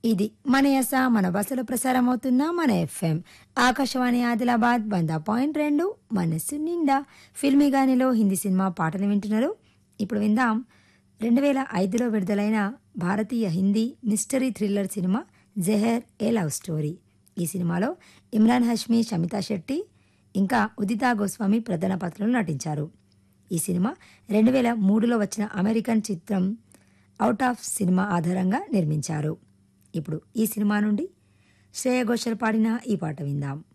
ఇది మన యస మన బస్సులో ప్రసారం అవుతున్న మన ఎఫ్ఎం ఆకాశవాణి ఆదిలాబాద్ వంద పాయింట్ రెండు మనస్సు నిండా ఫిల్మీ గానిలో హిందీ సినిమా పాటలు వింటున్నారు ఇప్పుడు విందాం రెండు వేల ఐదులో విడుదలైన భారతీయ Hindi mystery thriller cinema Zeher a love story ఈ సినిమాలో ఇమ్రాన్ హష్మి షమితా శెట్టి ఇంకా ఉదితా గోస్వామి ప్రధాన పాత్రలు నటించారు ఈ సినిమా రెండు వేల మూడులో వచ్చిన అమెరికన్ చిత్రం అవుట్ ఆఫ్ సినిమా ఆధారంగా నిర్మించారు ఇప్పుడు ఈ సినిమా నుండి శ్రేయ ఘోషల్ పాడిన ఈ పాట విందాం